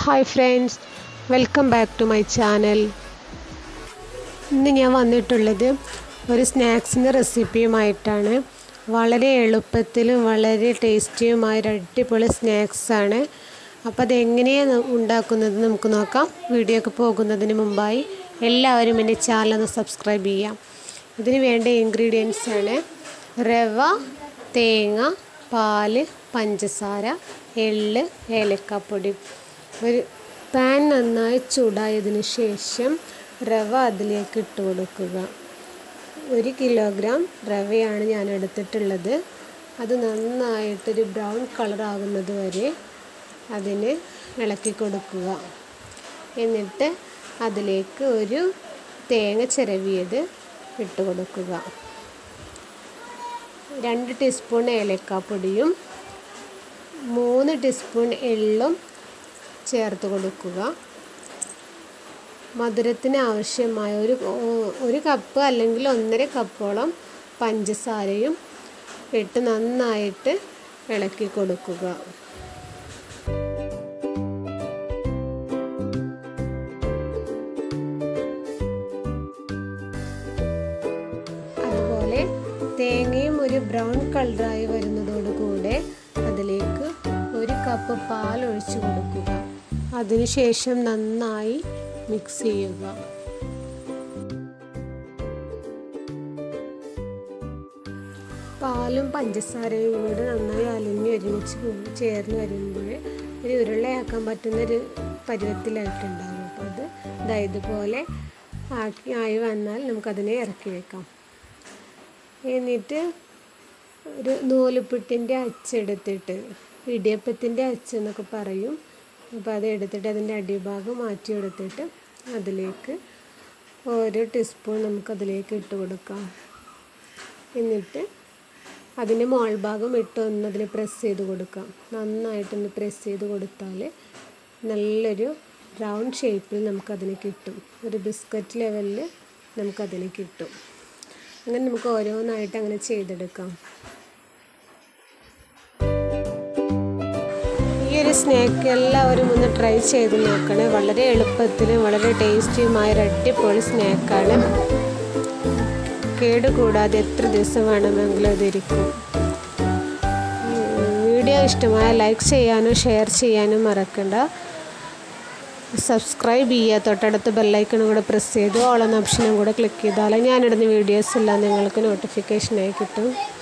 hi friends welcome back to my channel ഇന്ന് ഞാൻ വന്നിട്ടുള്ളത് ഒരു സ്നാക്സിൻ്റെ റെസിപ്പിയുമായിട്ടാണ് വളരെ എളുപ്പത്തിലും വളരെ ടേസ്റ്റിയുമായ ഒരു അടിപൊളി സ്നാക്സാണ് അപ്പോൾ അതെങ്ങനെയാണ് ഉണ്ടാക്കുന്നത് നമുക്ക് നോക്കാം വീഡിയോക്ക് പോകുന്നതിന് മുമ്പായി എല്ലാവരും എൻ്റെ ചാനൽ ഒന്ന് സബ്സ്ക്രൈബ് ചെയ്യാം ഇതിന് വേണ്ട ഇൻഗ്രീഡിയൻസ് ആണ് റവ തേങ്ങ പാല് പഞ്ചസാര എള്ള് ഏലക്കാപ്പൊടി ഒരു പാൻ നന്നായി ചൂടായതിനു ശേഷം റവ അതിലേക്ക് ഇട്ട് കൊടുക്കുക ഒരു കിലോഗ്രാം റവയാണ് ഞാൻ എടുത്തിട്ടുള്ളത് അത് നന്നായിട്ടൊരു ബ്രൗൺ കളർ ആകുന്നത് വരെ അതിന് ഇളക്കി കൊടുക്കുക എന്നിട്ട് അതിലേക്ക് ഒരു തേങ്ങ ചിരവിയത് ഇട്ട് കൊടുക്കുക രണ്ട് ടീസ്പൂൺ ഏലക്കാപ്പൊടിയും മൂന്ന് ടീസ്പൂൺ എള്ളും ചേർത്ത് കൊടുക്കുക മധുരത്തിന് ആവശ്യമായ ഒരു ഒരു കപ്പ് അല്ലെങ്കിൽ ഒന്നര കപ്പോളം പഞ്ചസാരയും ഇട്ട് നന്നായിട്ട് ഇളക്കി കൊടുക്കുക അതുപോലെ തേങ്ങയും ഒരു ബ്രൗൺ കളറായി വരുന്നതോടുകൂടെ അതിലേക്ക് ഒരു കപ്പ് പാൽ ഒഴിച്ചു കൊടുക്കുക അതിനുശേഷം നന്നായി മിക്സ് ചെയ്യുക പാലും പഞ്ചസാരയും കൂടെ നന്നായി അലിഞ്ഞ് ഒരുമിച്ച് ചേർന്ന് വരുമ്പോൾ ഒരു ഉരുളയാക്കാൻ പറ്റുന്നൊരു പരുവത്തിലായിട്ടുണ്ടാകും അപ്പോൾ അത് ഇതാ ഇതുപോലെ ആക്കി ആയി വന്നാൽ നമുക്കതിനെ ഇറക്കി വെക്കാം എന്നിട്ട് ഒരു നൂലുപുട്ടിൻ്റെ അച്ചെടുത്തിട്ട് ഇടിയപ്പത്തിൻ്റെ അച്ചെന്നൊക്കെ പറയും അപ്പോൾ അത് എടുത്തിട്ട് അതിൻ്റെ അടിഭാഗം മാറ്റിയെടുത്തിട്ട് അതിലേക്ക് ഓരോ ടീസ്പൂൺ നമുക്കതിലേക്ക് ഇട്ട് കൊടുക്കാം എന്നിട്ട് അതിൻ്റെ മോൾ ഭാഗം ഇട്ട് ഒന്ന് അതിൽ പ്രസ് ചെയ്ത് കൊടുക്കാം നന്നായിട്ടൊന്ന് പ്രസ് ചെയ്ത് കൊടുത്താൽ നല്ലൊരു റൗണ്ട് ഷേപ്പിൽ നമുക്കതിന് കിട്ടും ഒരു ബിസ്ക്കറ്റ് ലെവലിൽ നമുക്കതിന് കിട്ടും അങ്ങനെ നമുക്ക് ഓരോന്നായിട്ട് അങ്ങനെ ചെയ്തെടുക്കാം ഈ ഒരു സ്നാക്ക് എല്ലാവരും ഒന്ന് ട്രൈ ചെയ്ത് നോക്കണേ വളരെ എളുപ്പത്തിലും വളരെ ടേസ്റ്റിയുമായ ഒരു അടിപൊളി സ്നാക്കാണ് കേടുകൂടാതെ എത്ര ദിവസം വേണമെങ്കിലും അതിരിക്കും വീഡിയോ ഇഷ്ടമായ ലൈക്ക് ചെയ്യാനും ഷെയർ ചെയ്യാനും മറക്കണ്ട സബ്സ്ക്രൈബ് ചെയ്യുക തൊട്ടടുത്ത് ബെല്ലൈക്കണും കൂടെ പ്രസ് ചെയ്ത് ഓൾ എന്ന ഓപ്ഷനും കൂടെ ക്ലിക്ക് ചെയ്താൽ ഞാനിടുന്ന വീഡിയോസ് എല്ലാം നിങ്ങൾക്ക് നോട്ടിഫിക്കേഷനായി കിട്ടും